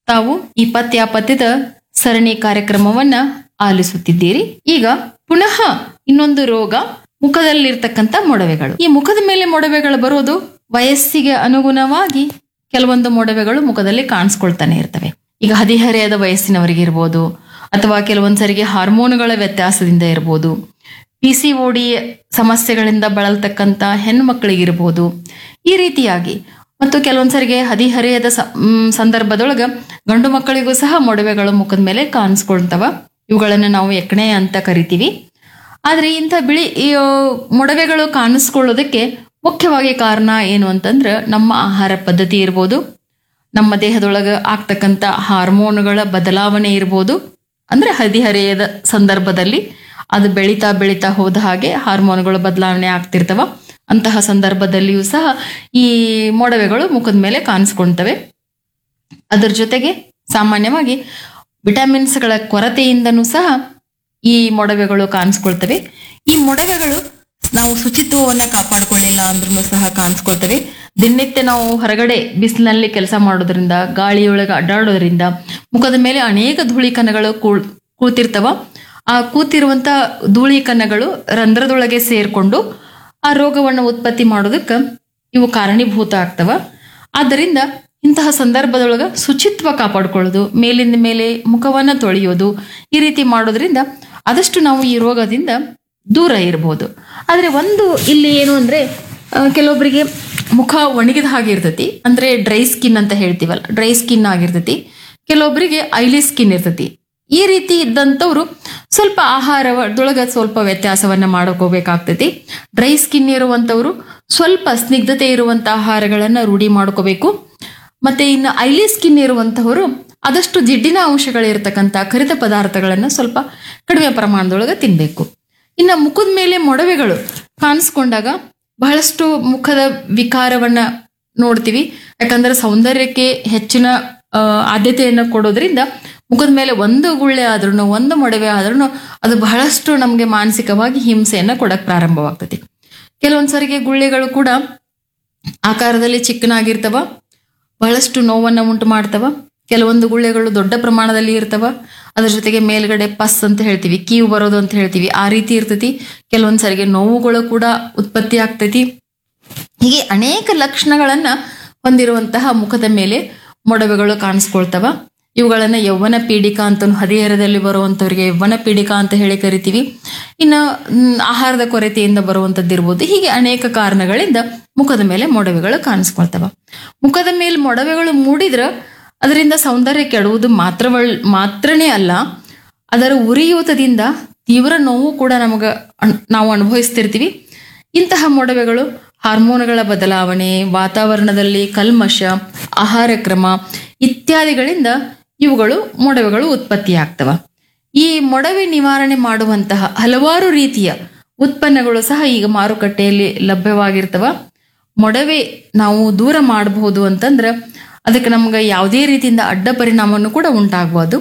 ತಾವು ಈ ಪತ್ಯ ಪದ್ಯದ ಸರಣಿ ಕಾರ್ಯಕ್ರಮವನ್ನ ಆಲಿಸುತ್ತಿದ್ದೀರಿ ಈಗ ಪುನಃ ಇನ್ನೊಂದು ರೋಗ ಮುಖದಲ್ಲಿರ್ತಕ್ಕಂಥ ಮೊಡವೆಗಳು ಈ ಮುಖದ ಮೇಲೆ ಮೊಡವೆಗಳು ಬರೋದು ವಯಸ್ಸಿಗೆ ಅನುಗುಣವಾಗಿ ಕೆಲವೊಂದು ಮೊಡವೆಗಳು ಮುಖದಲ್ಲಿ ಕಾಣಿಸ್ಕೊಳ್ತಾನೆ ಇರ್ತವೆ ಈಗ ಹದಿಹರೆಯದ ವಯಸ್ಸಿನವರಿಗೆ ಇರ್ಬೋದು ಅಥವಾ ಕೆಲವೊಂದ್ಸರಿಗೆ ಹಾರ್ಮೋನುಗಳ ವ್ಯತ್ಯಾಸದಿಂದ ಇರ್ಬೋದು ಪಿ ಸಿ ಓಡಿ ಸಮಸ್ಯೆಗಳಿಂದ ಬಳಲ್ತಕ್ಕಂಥ ಹೆಣ್ಮಕ್ಳಿಗಿರ್ಬೋದು ಈ ರೀತಿಯಾಗಿ ಮತ್ತು ಕೆಲವೊಂದ್ಸರಿಗೆ ಹದಿಹರೆಯದ ಸ- ಮ್, ಸಂದರ್ಭದೊಳಗ ಗಂಡು ಮಕ್ಕಳಿಗೂ ಸಹ ಮೊಡವೆಗಳು ಮುಖದ ಮೇಲೆ ಕಾಣಿಸ್ಕೊಳ್ತವ ಇವುಗಳನ್ನು ನಾವು ಎಕ್ಕಣೆ ಅಂತ ಕರಿತೀವಿ ಆದ್ರೆ ಇಂಥ ಬಿಳಿ ಈ, ಆ, ಮೊಡವೆಗಳು ಕಾಣಿಸ್ಕೊಳ್ಳೋದಕ್ಕೆ ಮುಖ್ಯವಾಗಿ ಕಾರಣ ಏನು ಅಂತಂದ್ರೆ ನಮ್ಮ ಆಹಾರ ಪದ್ಧತಿ ಇರ್ಬೋದು ನಮ್ಮ ದೇಹದೊಳಗೆ ಆಗ್ತಕ್ಕಂಥ ಹಾರ್ಮೋನುಗಳ ಬದಲಾವಣೆ ಇರ್ಬೋದು ಅಂದ್ರೆ ಹದಿಹರೆಯದ ಸಂದರ್ಭದಲ್ಲಿ ಅದು ಬೆಳೀತಾ ಬೆಳೀತಾ ಹೋದ ಹಾಗೆ ಹಾರ್ಮೋನುಗಳ ಬದಲಾವಣೆ ಆಗ್ತಿರ್ತವ ಅಂತಹ ಸಂದರ್ಭದಲ್ಲಿಯೂ ಸಹ ಈ ಮೊಡವೆಗಳು ಮುಖದ ಮೇಲೆ ಕಾಣಿಸ್ಕೊಳ್ತವೆ ಅದರ ಜೊತೆಗೆ ಸಾಮಾನ್ಯವಾಗಿ ವಿಟಮಿನ್ಸ್ಗಳ ಕೊರತೆಯಿಂದನೂ ಸಹ ಈ ಮೊಡವೆಗಳು ಕಾಣಿಸ್ಕೊಳ್ತವೆ ಈ ಮೊಡವೆಗಳು ನಾವು ಶುಚಿತ್ವವನ್ನ ಕಾಪಾಡ್ಕೊಳ್ಳಿಲ್ಲ ಅಂದ್ರೂ ಸಹ ಕಾಣಿಸ್ಕೊಳ್ತವೆ ದಿನನಿತ್ಯ ನಾವು ಹೊರಗಡೆ ಬಿಸಿಲಿನಲ್ಲಿ ಕೆಲಸ ಮಾಡೋದ್ರಿಂದ ಗಾಳಿಯೊಳಗೆ ಅಡ್ಡಾಡೋದ್ರಿಂದ ಮುಖದ ಮೇಲೆ ಅನೇಕ ಧೂಳಿ ಕಣಗಳು ಕೂಳ್ ಕೂತಿರ್ತವ ಆ ಕೂತಿರುವಂತ ಧೂಳಿ ಕಣಗಳು ರಂಧ್ರದೊಳಗೆ ಸೇರ್ಕೊಂಡು ಆ ರೋಗವನ್ನು ಉತ್ಪತ್ತಿ ಮಾಡೋದಕ್ಕೆ ಇವು ಕಾರಣೀಭೂತ ಆಗ್ತವ ಆದ್ದರಿಂದ ಇಂತಹ ಸಂದರ್ಭದೊಳಗ ಶುಚಿತ್ವ ಕಾಪಾಡ್ಕೊಳ್ಳೋದು ಮೇಲಿಂದ ಮೇಲೆ ಮುಖವನ್ನ ತೊಳೆಯೋದು ಈ ರೀತಿ ಮಾಡೋದ್ರಿಂದ ಆದಷ್ಟು ನಾವು ಈ ರೋಗದಿಂದ ದೂರ ಇರ್ಬೋದು ಆದ್ರೆ ಒಂದು ಇಲ್ಲಿ ಏನು ಅಂದ್ರೆ ಆ, ಕೆಲವೊಬ್ಬರಿಗೆ ಮುಖ ಒಣಗಿದ ಹಾಗೆ ಇರ್ತೈತಿ ಅಂದ್ರೆ ಡ್ರೈ ಸ್ಕಿನ್ ಅಂತ ಹೇಳ್ತೀವಲ್ಲ ಡ್ರೈ ಸ್ಕಿನ್ ಆಗಿರ್ತೈತಿ ಕೆಲವೊಬ್ಬರಿಗೆ ಐಲಿ ಸ್ಕಿನ್ ಇರ್ತೈತಿ ಈ ರೀತಿ ಇದ್ದಂಥವ್ರು ಸ್ವಲ್ಪ ಆಹಾರದೊಳಗ ಸ್ವಲ್ಪ ವ್ಯತ್ಯಾಸವನ್ನ ಮಾಡ್ಕೋಬೇಕಾಗ್ತೈತಿ ಡ್ರೈ ಸ್ಕಿನ್ ಇರುವಂತವ್ರು ಸ್ವಲ್ಪ ಸ್ನಿಗ್ಧತೆ ಇರುವಂತ ಆಹಾರಗಳನ್ನ ರೂಢಿ ಮಾಡ್ಕೋಬೇಕು ಮತ್ತೆ ಇನ್ನು ಐಲಿ ಸ್ಕಿನ್ ಇರುವಂತಹವರು ಆದಷ್ಟು ಜಿಡ್ಡಿನ ಅಂಶಗಳಿರ್ತಕ್ಕಂಥ ಕರಿದ ಪದಾರ್ಥಗಳನ್ನ ಸ್ವಲ್ಪ ಕಡಿಮೆ ಪ್ರಮಾಣದೊಳಗೆ ತಿನ್ಬೇಕು ಇನ್ನು ಮುಖದ ಮೇಲೆ ಮೊಡವೆಗಳು ಕಾಣಿಸ್ಕೊಂಡಾಗ ಬಹಳಷ್ಟು ಮುಖದ ವಿಕಾರವನ್ನ ನೋಡ್ತೀವಿ ಯಾಕಂದ್ರೆ ಸೌಂದರ್ಯಕ್ಕೆ ಹೆಚ್ಚಿನ ಆ, ಆದ್ಯತೆಯನ್ನು ಕೊಡೋದ್ರಿಂದ ಮುಖದ ಮೇಲೆ ಒಂದು ಗುಳ್ಳೆ ಆದ್ರೂ ಒಂದು ಮೊಡವೆ ಆದ್ರೂ ಅದು ಬಹಳಷ್ಟು ನಮಗೆ ಮಾನಸಿಕವಾಗಿ ಹಿಂಸೆಯನ್ನ ಕೊಡಕ್ ಪ್ರಾರಂಭವಾಗ್ತದೆ ಕೆಲವೊಂದ್ಸರಿಗೆ ಗುಳ್ಳೆಗಳು ಕೂಡ ಆಕಾರದಲ್ಲಿ ಚಿಕ್ಕನಾಗಿರ್ತವ ಬಹಳಷ್ಟು ನೋವನ್ನ ಉಂಟು ಮಾಡ್ತವ ಕೆಲವೊಂದು ಗುಳ್ಳೆಗಳು ದೊಡ್ಡ ಪ್ರಮಾಣದಲ್ಲಿ ಇರ್ತವ ಅದ್ರ ಜೊತೆಗೆ ಮೇಲ್ಗಡೆ ಪಸ್ ಅಂತ ಹೇಳ್ತೀವಿ ಕೀವು ಬರೋದು ಅಂತ ಹೇಳ್ತೀವಿ ಆ ರೀತಿ ಇರ್ತೈತಿ ಕೆಲವೊಂದ್ ಸರಿಗೆ ನೋವುಗಳು ಕೂಡ ಉತ್ಪತ್ತಿ ಆಗ್ತೈತಿ ಹೀಗೆ ಅನೇಕ ಲಕ್ಷಣಗಳನ್ನ ಹೊಂದಿರುವಂತಹ ಮುಖದ ಮೇಲೆ ಮೊಡವೆಗಳು ಕಾಣಿಸ್ಕೊಳ್ತವ ಇವುಗಳನ್ನ ಯೌವನ ಪೀಡಿಕಾ ಅಂತ ಹದಿಹರದಲ್ಲಿ ಬರುವಂತವರಿಗೆ ಯೌವನ ಪೀಡಿಕಾ ಅಂತ ಹೇಳಿ ಕರಿತೀವಿ ಇನ್ನು ಮ್, ಆಹಾರದ ಕೊರತೆಯಿಂದ ಬರುವಂತದ್ದಿರ್ಬೋದು ಹೀಗೆ ಅನೇಕ ಕಾರಣಗಳಿಂದ ಮುಖದ ಮೇಲೆ ಮೊಡವೆಗಳು ಕಾಣಿಸ್ಕೊಳ್ತವ ಮುಖದ ಮೇಲೆ ಮೊಡವೆಗಳು ಮೂಡಿದ್ರ ಅದರಿಂದ ಸೌಂದರ್ಯ ಕೆಡುವುದು ಮಾತ್ರವಳ್ ಮಾತ್ರನೇ ಅಲ್ಲ ಅದರ ಉರಿಯೂತದಿಂದ ತೀವ್ರ ನೋವು ಕೂಡ ನಮಗ ಅನ್- ನಾವು ಅನುಭವಿಸ್ತಿರ್ತೀವಿ ಇಂತಹ ಮೊಡವೆಗಳು ಹಾರ್ಮೋನುಗಳ ಬದಲಾವಣೆ ವಾತಾವರಣದಲ್ಲಿ ಕಲ್ಮಶ ಆಹಾರ ಕ್ರಮ ಇತ್ಯಾದಿಗಳಿಂದ ಇವುಗಳು ಮೊಡವೆಗಳು ಉತ್ಪತ್ತಿಯಾಗ್ತವ ಈ ಮೊಡವೆ ನಿವಾರಣೆ ಮಾಡುವಂತಹ ಹಲವಾರು ರೀತಿಯ ಉತ್ಪನ್ನಗಳು ಸಹ ಈಗ ಮಾರುಕಟ್ಟೆಯಲ್ಲಿ ಲಭ್ಯವಾಗಿರ್ತವ ಮೊಡವೆ ನಾವು ದೂರ ಮಾಡಬಹುದು ಅಂತಂದ್ರೆ ಅದಕ್ಕೆ ನಮ್ಗೆ ಯಾವುದೇ ರೀತಿಯಿಂದ ಅಡ್ಡ ಪರಿಣಾಮವನ್ನು ಕೂಡ ಉಂಟಾಗಬಹುದು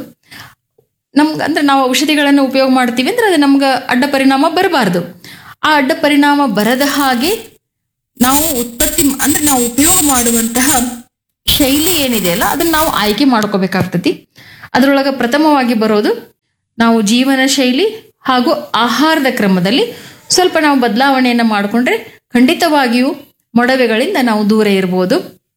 ನಮ್ಗೆ ಅಂದ್ರೆ ನಾವು ಔಷಧಿಗಳನ್ನು ಉಪಯೋಗ ಮಾಡ್ತೀವಿ ಅಂದ್ರೆ ಅದು ನಮ್ಗೆ ಅಡ್ಡ ಪರಿಣಾಮ ಬರಬಾರ್ದು ಆ ಅಡ್ಡ ಪರಿಣಾಮ ಬರದ ಹಾಗೆ ನಾವು ಉತ್ಪತ್ತಿ ಅಂದ್ರೆ ನಾವು ಉಪಯೋಗ ಮಾಡುವಂತಹ ಶೈಲಿ ಏನಿದೆ ಅಲ್ಲ ಅದನ್ನ ನಾವು ಆಯ್ಕೆ ಮಾಡ್ಕೋಬೇಕಾಗ್ತತಿ ಅದರೊಳಗೆ ಪ್ರಥಮವಾಗಿ ಬರೋದು ನಾವು ಜೀವನ ಶೈಲಿ ಹಾಗೂ ಆಹಾರದ ಕ್ರಮದಲ್ಲಿ ಸ್ವಲ್ಪ ನಾವು ಬದಲಾವಣೆಯನ್ನು ಮಾಡಿಕೊಂಡ್ರೆ ಖಂಡಿತವಾಗಿಯೂ ಮೊಡವೆಗಳಿಂದ ನಾವು ದೂರ ಇರ್ಬೋದು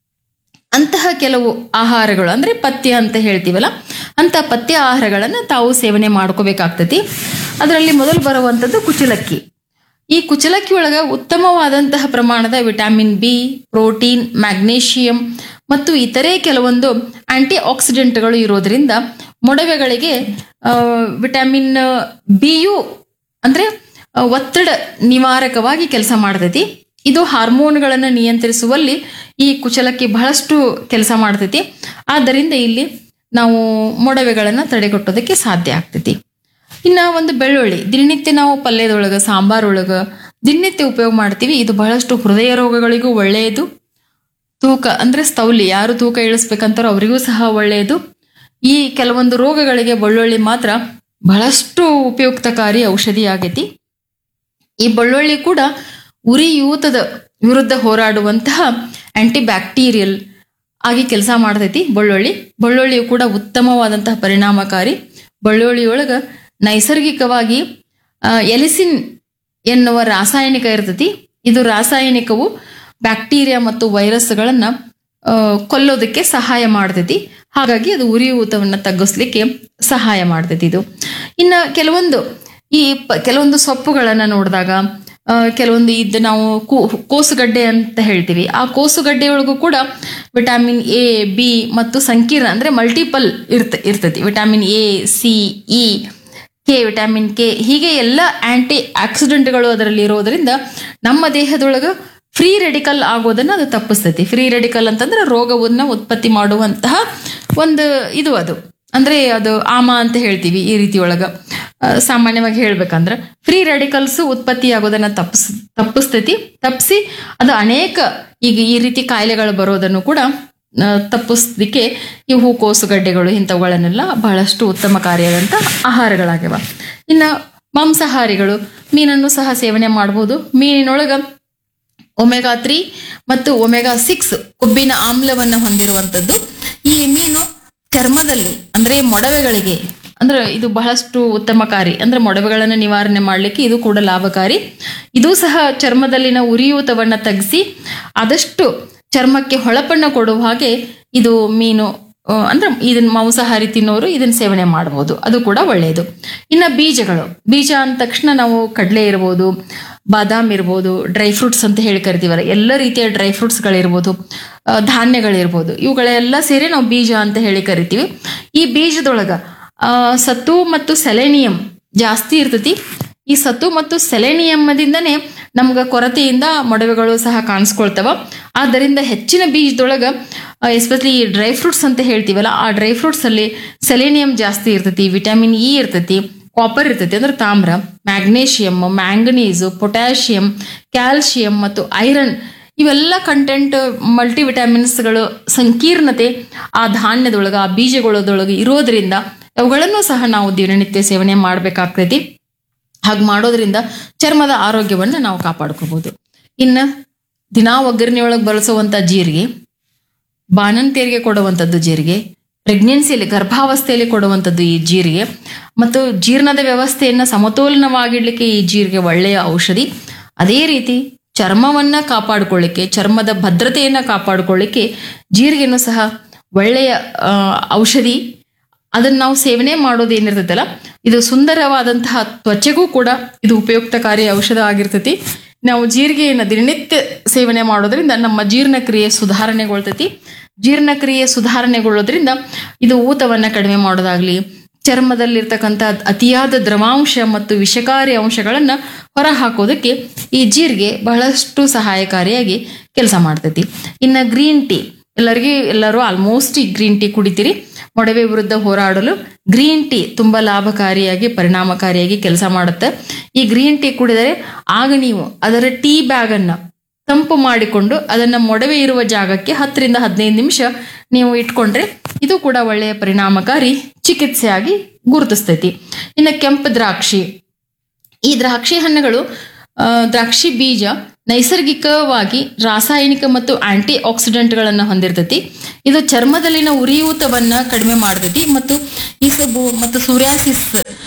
ಅಂತಹ ಕೆಲವು ಆಹಾರಗಳು ಅಂದ್ರೆ ಪಥ್ಯ ಅಂತ ಹೇಳ್ತೀವಲ್ಲ ಅಂತ ಪಥ್ಯ ಆಹಾರಗಳನ್ನು ತಾವು ಸೇವನೆ ಮಾಡ್ಕೋಬೇಕಾಗ್ತತಿ ಅದರಲ್ಲಿ ಮೊದಲು ಬರುವಂಥದ್ದು ಕುಚಲಕ್ಕಿ ಈ ಕುಚಲಕ್ಕಿ ಒಳಗ ಉತ್ತಮವಾದಂತಹ ಪ್ರಮಾಣದ ವಿಟಮಿನ್ ಬಿ ಪ್ರೋಟೀನ್ ಮ್ಯಾಗ್ನೇಷಿಯಂ ಮತ್ತು ಇತರೆ ಕೆಲವೊಂದು ಆಂಟಿ ಆಕ್ಸಿಡೆಂಟ್ಗಳು ಇರೋದ್ರಿಂದ ಮೊಡವೆಗಳಿಗೆ ಆ, ವಿಟಮಿನ್ ಬಿಯು ಅಂದ್ರೆ ಆ, ಒತ್ತಡ ನಿವಾರಕವಾಗಿ ಕೆಲಸ ಮಾಡ್ತೈತಿ ಇದು ಹಾರ್ಮೋನ್ಗಳನ್ನು ನಿಯಂತ್ರಿಸುವಲ್ಲಿ ಈ ಕುಚಲಕ್ಕಿ ಬಹಳಷ್ಟು ಕೆಲಸ ಮಾಡ್ತೈತಿ ಆದ್ದರಿಂದ ಇಲ್ಲಿ ನಾವು ಮೊಡವೆಗಳನ್ನು ತಡೆಗಟ್ಟೋದಕ್ಕೆ ಸಾಧ್ಯ ಆಗ್ತೈತಿ ಇನ್ನ ಒಂದು ಬೆಳ್ಳುಳ್ಳಿ ದಿನನಿತ್ಯ ನಾವು ಪಲ್ಯದೊಳಗ ಸಾಂಬಾರೊಳಗ ದಿನನಿತ್ಯ ಉಪಯೋಗ ಮಾಡ್ತೀವಿ ಇದು ಬಹಳಷ್ಟು ಹೃದಯ ರೋಗಗಳಿಗೂ ಒಳ್ಳೆಯದು ತೂಕ ಅಂದ್ರೆ ಸ್ಥೌಲಿ ಯಾರು ತೂಕ ಇಳಿಸ್ಬೇಕಂತಾರೋ ಅವರಿಗೂ ಸಹ ಒಳ್ಳೆಯದು ಈ ಕೆಲವೊಂದು ರೋಗಗಳಿಗೆ ಬೆಳ್ಳುಳ್ಳಿ ಮಾತ್ರ ಬಹಳಷ್ಟು ಉಪಯುಕ್ತಕಾರಿ ಔಷಧಿ ಆಗೈತಿ ಈ ಬೆಳ್ಳುಳ್ಳಿ ಕೂಡ ಉರಿಯೂತದ ವಿರುದ್ಧ ಹೋರಾಡುವಂತಹ ಆಂಟಿ ಬ್ಯಾಕ್ಟೀರಿಯಲ್ ಆಗಿ ಕೆಲಸ ಮಾಡ್ತೈತಿ ಬೆಳ್ಳುಳ್ಳಿ ಬೆಳ್ಳುಳ್ಳಿಯು ಕೂಡ ಉತ್ತಮವಾದಂತಹ ಪರಿಣಾಮಕಾರಿ ಬೆಳ್ಳುಳ್ಳಿಯೊಳಗ ನೈಸರ್ಗಿಕವಾಗಿ ಆ, ಎಲಿಸಿನ್ ಎನ್ನುವ ರಾಸಾಯನಿಕ ಇರ್ತೈತಿ ಇದು ರಾಸಾಯನಿಕವು ಬ್ಯಾಕ್ಟೀರಿಯಾ ಮತ್ತು ವೈರಸ್ಗಳನ್ನ ಆ, ಕೊಲ್ಲೋದಕ್ಕೆ ಸಹಾಯ ಮಾಡ್ತೈತಿ ಹಾಗಾಗಿ ಅದು ಉರಿಯೂತವನ್ನ ತಗ್ಗಿಸ್ಲಿಕ್ಕೆ ಸಹಾಯ ಮಾಡ್ತೈತಿ ಇದು ಇನ್ನು ಕೆಲವೊಂದು ಈ ಪ- ಕೆಲವೊಂದು ಸೊಪ್ಪುಗಳನ್ನ ನೋಡಿದಾಗ ಆ, ಕೆಲವೊಂದು ಇದು ನಾವು ಕೂ- ಕೋಸುಗಡ್ಡೆ ಅಂತ ಹೇಳ್ತೀವಿ ಆ ಕೋಸುಗಡ್ಡೆಯೊಳಗೂ ಕೂಡ ವಿಟಾಮಿನ್ ಎ ಬಿ ಮತ್ತು ಸಂಕೀರ್ಣ ಅಂದ್ರೆ ಮಲ್ಟಿಪಲ್ ಇರ್ತ ಇರ್ತೈತಿ vitamin A C E K vitamin K ಹೀಗೆ ಎಲ್ಲ ಆಂಟಿ ಆಕ್ಸಿಡೆಂಟ್ಗಳು ಅದರಲ್ಲಿ ಇರೋದ್ರಿಂದ ನಮ್ಮ ದೇಹದೊಳಗ ಫ್ರೀ ರೆಡಿಕಲ್ ಆಗೋದನ್ನ ಅದು ತಪ್ಪಿಸ್ತೈತಿ ಫ್ರೀ ರೆಡಿಕಲ್ ಅಂತಂದ್ರೆ ರೋಗವನ್ನ ಉತ್ಪತ್ತಿ ಮಾಡುವಂತಹ ಒಂದು ಇದು ಅದು ಅಂದ್ರೆ ಅದು ಆಮ ಅಂತ ಹೇಳ್ತೀವಿ ಈ ರೀತಿ ಒಳಗ ಆ, ಸಾಮಾನ್ಯವಾಗಿ ಹೇಳ್ಬೇಕಂದ್ರೆ ಫ್ರೀ ರೆಡಿಕಲ್ಸ್ ಉತ್ಪತ್ತಿ ಆಗೋದನ್ನ ತಪ್ಪಿಸ್ ತಪ್ಪಿಸ್ತೈತಿ ತಪ್ಪಿಸಿ ಅದು ಅನೇಕ ಈಗ ಈ ರೀತಿ ಕಾಯಿಲೆಗಳು ಬರೋದನ್ನು ಕೂಡ ಆ, ತಪ್ಪಿಸ್ಲಿಕ್ಕೆ ಈ ಹೂಕೋಸುಗಡ್ಡೆಗಳು ಇಂಥವುಗಳನ್ನೆಲ್ಲ ಬಹಳಷ್ಟು ಉತ್ತಮಕಾರಿಯಾದಂಥ ಆಹಾರಗಳಾಗ್ಯವ ಇನ್ನು ಮಾಂಸಾಹಾರಿಗಳು ಮೀನನ್ನು ಸಹ ಸೇವನೆ ಮಾಡಬಹುದು ಮೀನಿನೊಳಗ ಒಮೆಗಾ ತ್ರೀ ಮತ್ತು ಒಮೆಗಾ ಸಿಕ್ಸ್ ಕೊಬ್ಬಿನ ಆಮ್ಲವನ್ನು ಹೊಂದಿರುವಂಥದ್ದು ಈ ಮೀನು ಚರ್ಮದಲ್ಲಿ ಅಂದ್ರೆ ಮೊಡವೆಗಳಿಗೆ ಅಂದ್ರೆ ಇದು ಬಹಳಷ್ಟು ಉತ್ತಮಕಾರಿ ಅಂದ್ರೆ ಮೊಡವೆಗಳನ್ನು ನಿವಾರಣೆ ಮಾಡಲಿಕ್ಕೆ ಇದು ಕೂಡ ಲಾಭಕಾರಿ ಇದು ಸಹ ಚರ್ಮದಲ್ಲಿನ ಉರಿಯೂತವನ್ನ ತಗ್ಗಿಸಿ ಆದಷ್ಟು ಚರ್ಮಕ್ಕೆ ಹೊಳಪನ್ನ ಕೊಡುವ ಹಾಗೆ ಇದು ಮೀನು ಆ, ಅಂದ್ರೆ ಇದನ್ನ ಮಾಂಸಾಹಾರಿ ತಿನ್ನೋರು ಇದನ್ನ ಸೇವನೆ ಮಾಡಬಹುದು ಅದು ಕೂಡ ಒಳ್ಳೆಯದು ಇನ್ನು ಬೀಜಗಳು ಬೀಜ ಅಂದ ತಕ್ಷಣ ನಾವು ಕಡಲೆ ಇರ್ಬೋದು ಬಾದಾಮ್ ಇರ್ಬೋದು ಡ್ರೈ ಫ್ರೂಟ್ಸ್ ಅಂತ ಹೇಳಿ ಕರಿತೀವಲ್ಲ ಎಲ್ಲ ರೀತಿಯ ಡ್ರೈ ಫ್ರೂಟ್ಸ್ಗಳಿರ್ಬೋದು ಆ, ಧಾನ್ಯಗಳಿರ್ಬೋದು ಇವುಗಳೆಲ್ಲ ಸೇರಿ ನಾವು ಬೀಜ ಅಂತ ಹೇಳಿ ಕರಿತೀವಿ ಈ ಬೀಜದೊಳಗ ಆ, ಸತ್ತು ಮತ್ತು ಸೆಲೆನಿಯಂ ಜಾಸ್ತಿ ಇರ್ತೈತಿ ಈ ಸತ್ತು ಮತ್ತು ಸೆಲೆನಿಯಮ್ಮದಿಂದನೇ ನಮ್ಗೆ ಕೊರತೆಯಿಂದ ಮೊಡವೆಗಳು ಸಹ ಕಾಣಿಸ್ಕೊಳ್ತವ ಆದ್ದರಿಂದ ಹೆಚ್ಚಿನ ಬೀಜದೊಳಗ ಎಸ್ಪೆಷಲಿ ಈ ಡ್ರೈ ಫ್ರೂಟ್ಸ್ ಅಂತ ಹೇಳ್ತೀವಲ್ಲ ಆ ಡ್ರೈ ಫ್ರೂಟ್ಸ್ ಅಲ್ಲಿ ಸೆಲೆನಿಯಂ ಜಾಸ್ತಿ ಇರ್ತೈತಿ ವಿಟಮಿನ್ ಇ ಇರ್ತೈತಿ ಕಾಪರ್ ಇರ್ತೈತಿ ಅಂದ್ರೆ ತಾಮ್ರ ಮ್ಯಾಗ್ನೇಷಿಯಮ್ ಮ್ಯಾಂಗನೀಸು ಪೊಟ್ಯಾಷಿಯಂ ಕ್ಯಾಲ್ಶಿಯಂ ಮತ್ತು ಐರನ್ ಇವೆಲ್ಲ ಕಂಟೆಂಟ್ ಮಲ್ಟಿ ವಿಟಮಿನ್ಸ್ಗಳು ಸಂಕೀರ್ಣತೆ ಆ ಧಾನ್ಯದೊಳಗೆ ಆ ಬೀಜಗಳದೊಳಗೆ ಇರೋದ್ರಿಂದ ಅವುಗಳನ್ನು ಸಹ ನಾವು ದಿನನಿತ್ಯ ಸೇವನೆ ಮಾಡಬೇಕಾಗ್ತೈತಿ ಹಾಗೆ ಮಾಡೋದ್ರಿಂದ ಚರ್ಮದ ಆರೋಗ್ಯವನ್ನು ನಾವು ಕಾಪಾಡ್ಕೋಬಹುದು ಇನ್ನು ದಿನಾ ಒಗ್ಗರಣೆಯೊಳಗೆ ಬಳಸುವಂಥ ಜೀರಿಗೆ ಬಾಣಂತಿಯರಿಗೆ ಕೊಡುವಂಥದ್ದು ಜೀರಿಗೆ ಪ್ರೆಗ್ನೆನ್ಸಿಯಲ್ಲಿ ಗರ್ಭಾವಸ್ಥೆಯಲ್ಲಿ ಕೊಡುವಂಥದ್ದು ಈ ಜೀರಿಗೆ ಮತ್ತು ಜೀರ್ಣದ ವ್ಯವಸ್ಥೆಯನ್ನು ಸಮತೋಲನವಾಗಿಡ್ಲಿಕ್ಕೆ ಈ ಜೀರಿಗೆ ಒಳ್ಳೆಯ ಔಷಧಿ ಅದೇ ರೀತಿ ಚರ್ಮವನ್ನ ಕಾಪಾಡಿಕೊಳ್ಳಿಕ್ಕೆ ಚರ್ಮದ ಭದ್ರತೆಯನ್ನ ಕಾಪಾಡಿಕೊಳ್ಳಿಕ್ಕೆ ಜೀರಿಗೆನೂ ಸಹ ಒಳ್ಳೆಯ ಆ, ಔಷಧಿ ಅದನ್ನ ನಾವು ಸೇವನೆ ಮಾಡೋದು ಏನಿರ್ತೈತಲ್ಲ ಇದು ಸುಂದರವಾದಂತಹ ತ್ವಚೆಗೂ ಕೂಡ ಇದು ಉಪಯುಕ್ತಕಾರಿ ಔಷಧ ಆಗಿರ್ತೈತಿ ನಾವು ಜೀರಿಗೆಯನ್ನು ದಿನನಿತ್ಯ ಸೇವನೆ ಮಾಡೋದ್ರಿಂದ ನಮ್ಮ ಜೀರ್ಣಕ್ರಿಯೆ ಸುಧಾರಣೆಗೊಳ್ತೈತಿ ಜೀರ್ಣಕ್ರಿಯೆ ಸುಧಾರಣೆಗೊಳ್ಳೋದ್ರಿಂದ ಇದು ಊತವನ್ನ ಕಡಿಮೆ ಮಾಡೋದಾಗ್ಲಿ ಚರ್ಮದಲ್ಲಿರ್ತಕ್ಕಂಥ ಅತಿಯಾದ ದ್ರವಾಂಶ ಮತ್ತು ವಿಷಕಾರಿ ಅಂಶಗಳನ್ನ ಹೊರ ಹಾಕೋದಕ್ಕೆ ಈ ಜೀರಿಗೆ ಬಹಳಷ್ಟು ಸಹಾಯಕಾರಿಯಾಗಿ ಕೆಲಸ ಮಾಡ್ತೈತಿ ಇನ್ನ ಗ್ರೀನ್ ಟೀ ಎಲ್ಲರಿಗೂ ಎಲ್ಲರೂ ಆಲ್ಮೋಸ್ಟ್ ಈ ಗ್ರೀನ್ ಟೀ ಕುಡಿತೀರಿ ಮೊಡವೆ ವಿರುದ್ಧ ಹೋರಾಡಲು ಗ್ರೀನ್ ಟೀ ತುಂಬಾ ಲಾಭಕಾರಿಯಾಗಿ ಪರಿಣಾಮಕಾರಿಯಾಗಿ ಕೆಲಸ ಮಾಡುತ್ತೆ ಈ ಗ್ರೀನ್ ಟೀ ಕುಡಿದರೆ ಆಗ ನೀವು ಅದರ ಟೀ ಬ್ಯಾಗ್ ಅನ್ನ ತಂಪು ಮಾಡಿಕೊಂಡು ಅದನ್ನ ಮೊಡವೆ ಇರುವ ಜಾಗಕ್ಕೆ ಹತ್ತರಿಂದ ಹದಿನೈದು ನಿಮಿಷ ನೀವು ಇಟ್ಕೊಂಡ್ರೆ ಇದು ಕೂಡ ಒಳ್ಳೆಯ ಪರಿಣಾಮಕಾರಿ ಚಿಕಿತ್ಸೆಯಾಗಿ ಗುರುತಿಸ್ತೈತಿ ಇನ್ನು ಕೆಂಪು ದ್ರಾಕ್ಷಿ ಈ ದ್ರಾಕ್ಷಿ ಹಣ್ಣುಗಳು ಆ, ದ್ರಾಕ್ಷಿ ಬೀಜ ನೈಸರ್ಗಿಕವಾಗಿ ರಾಸಾಯನಿಕ ಮತ್ತು ಆಂಟಿ ಆಕ್ಸಿಡೆಂಟ್ಗಳನ್ನು ಹೊಂದಿರ್ತೈತಿ ಇದು ಚರ್ಮದಲ್ಲಿನ ಉರಿಯೂತವನ್ನ ಕಡಿಮೆ ಮಾಡ್ತೈತಿ ಮತ್ತು ಇಸಬು ಮತ್ತು ಸೂರ್ಯಾಸಿಸ್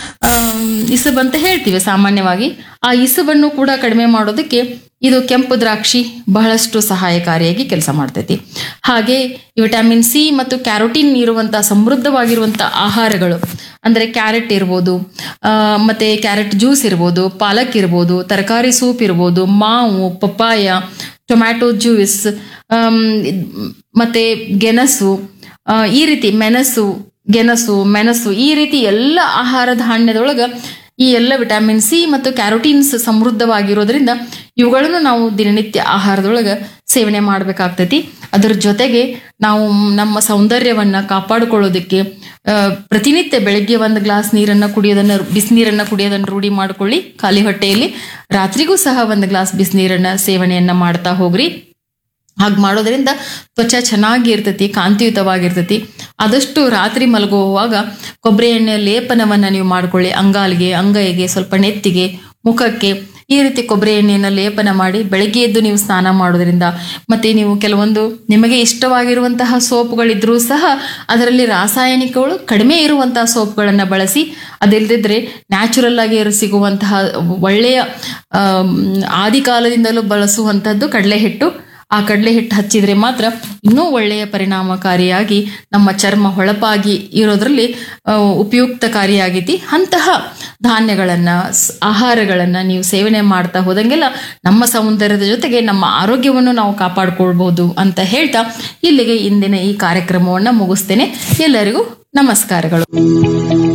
ಇಸಬ್ ಅಂತ ಹೇಳ್ತೀವಿ ಸಾಮಾನ್ಯವಾಗಿ ಆ ಇಸಬನ್ನು ಕೂಡ ಕಡಿಮೆ ಮಾಡೋದಕ್ಕೆ ಇದು ಕೆಂಪು ದ್ರಾಕ್ಷಿ ಬಹಳಷ್ಟು ಸಹಾಯಕಾರಿಯಾಗಿ ಕೆಲಸ ಮಾಡ್ತೈತಿ ಹಾಗೆ ವಿಟಮಿನ್ ಸಿ ಮತ್ತು ಕ್ಯಾರೋಟಿನ್ ಇರುವಂತಹ ಸಮೃದ್ಧವಾಗಿರುವಂತಹ ಆಹಾರಗಳು ಅಂದ್ರೆ ಕ್ಯಾರೆಟ್ ಇರ್ಬೋದು ಆ, ಮತ್ತೆ ಕ್ಯಾರೆಟ್ ಜ್ಯೂಸ್ ಇರ್ಬೋದು ಪಾಲಕ್ ಇರ್ಬೋದು ತರಕಾರಿ ಸೂಪ್ ಇರ್ಬೋದು ಮಾವು ಪಪ್ಪಾಯ ಟೊಮ್ಯಾಟೊ ಜ್ಯೂಸ್ ಆಮ್, ಇದ್- ಮತ್ತೆ ಗೆಣಸು ಆ, ಈ ರೀತಿ ಮೆಣಸು ಗೆಣಸು ಮೆಣಸು ಈ ರೀತಿ ಎಲ್ಲ ಆಹಾರ ಧಾನ್ಯದೊಳಗ ಈ ಎಲ್ಲ ವಿಟಮಿನ್ ಸಿ ಮತ್ತು ಕ್ಯಾರೋಟೀನ್ಸ್ ಸಮೃದ್ಧವಾಗಿರೋದ್ರಿಂದ ಇವುಗಳನ್ನು ನಾವು ದಿನನಿತ್ಯ ಆಹಾರದೊಳಗ ಸೇವನೆ ಮಾಡಬೇಕಾಗ್ತೈತಿ ಅದರ ಜೊತೆಗೆ ನಾವು ನಮ್ಮ ಸೌಂದರ್ಯವನ್ನ ಕಾಪಾಡಿಕೊಳ್ಳೋದಕ್ಕೆ ಆ, ಪ್ರತಿನಿತ್ಯ ಬೆಳಗ್ಗೆ ಒಂದು ಗ್ಲಾಸ್ ನೀರನ್ನ ಕುಡಿಯೋದನ್ನ ಬಿಸಿನೀರನ್ನ ಕುಡಿಯೋದನ್ನ ರೂಢಿ ಮಾಡ್ಕೊಳ್ಳಿ ಖಾಲಿ ಹೊಟ್ಟೆಯಲ್ಲಿ ರಾತ್ರಿಗೂ ಸಹ ಒಂದು ಗ್ಲಾಸ್ ಬಿಸಿನೀರನ್ನ ಸೇವನೆಯನ್ನ ಮಾಡ್ತಾ ಹೋಗ್ರಿ ಹಾಗೆ ಮಾಡೋದ್ರಿಂದ ತ್ವಚ ಚೆನ್ನಾಗಿ ಇರ್ತೈತಿ ಕಾಂತಿಯುತವಾಗಿರ್ತೈತಿ ಆದಷ್ಟು ರಾತ್ರಿ ಮಲಗುವಾಗ ಕೊಬ್ಬರಿ ಎಣ್ಣೆಯ ಲೇಪನವನ್ನ ನೀವು ಮಾಡ್ಕೊಳ್ಳಿ ಅಂಗಾಲಿಗೆ ಅಂಗೈಗೆ ಸ್ವಲ್ಪ ನೆತ್ತಿಗೆ ಮುಖಕ್ಕೆ ಈ ರೀತಿ ಕೊಬ್ಬರಿ ಎಣ್ಣೆಯನ್ನು ಲೇಪನ ಮಾಡಿ ಬೆಳಗ್ಗೆ ಎದ್ದು ನೀವು ಸ್ನಾನ ಮಾಡೋದ್ರಿಂದ ಮತ್ತೆ ನೀವು ಕೆಲವೊಂದು ನಿಮಗೆ ಇಷ್ಟವಾಗಿರುವಂತಹ ಸೋಪ್ಗಳಿದ್ರೂ ಸಹ ಅದರಲ್ಲಿ ರಾಸಾಯನಿಕಗಳು ಕಡಿಮೆ ಇರುವಂತಹ ಸೋಪ್ಗಳನ್ನು ಬಳಸಿ ಅದಿಲ್ಲದಿದ್ರೆ ನ್ಯಾಚುರಲ್ ಆಗಿ ಸಿಗುವಂತಹ ಒಳ್ಳೆಯ ಆಮ್, ಆದಿಕಾಲದಿಂದಲೂ ಬಳಸುವಂಥದ್ದು ಕಡಲೆ ಹಿಟ್ಟು ಆ ಕಡಲೆ ಹಿಟ್ಟು ಹಚ್ಚಿದ್ರೆ ಮಾತ್ರ ಇನ್ನೂ ಒಳ್ಳೆಯ ಪರಿಣಾಮಕಾರಿಯಾಗಿ ನಮ್ಮ ಚರ್ಮ ಹೊಳಪಾಗಿ ಇರೋದ್ರಲ್ಲಿ ಆ, ಉಪಯುಕ್ತಕಾರಿಯಾಗೈತಿ ಅಂತಹ ಧಾನ್ಯಗಳನ್ನ ಸ್- ಆಹಾರಗಳನ್ನ ನೀವು ಸೇವನೆ ಮಾಡ್ತಾ ಹೋದಂಗೆಲ್ಲ ನಮ್ಮ ಸೌಂದರ್ಯದ ಜೊತೆಗೆ ನಮ್ಮ ಆರೋಗ್ಯವನ್ನು ನಾವು ಕಾಪಾಡ್ಕೊಳ್ಬಹುದು ಅಂತ ಹೇಳ್ತಾ ಇಲ್ಲಿಗೆ ಇಂದಿನ ಈ ಕಾರ್ಯಕ್ರಮವನ್ನ ಮುಗಿಸ್ತೇನೆ ಎಲ್ಲರಿಗೂ ನಮಸ್ಕಾರಗಳು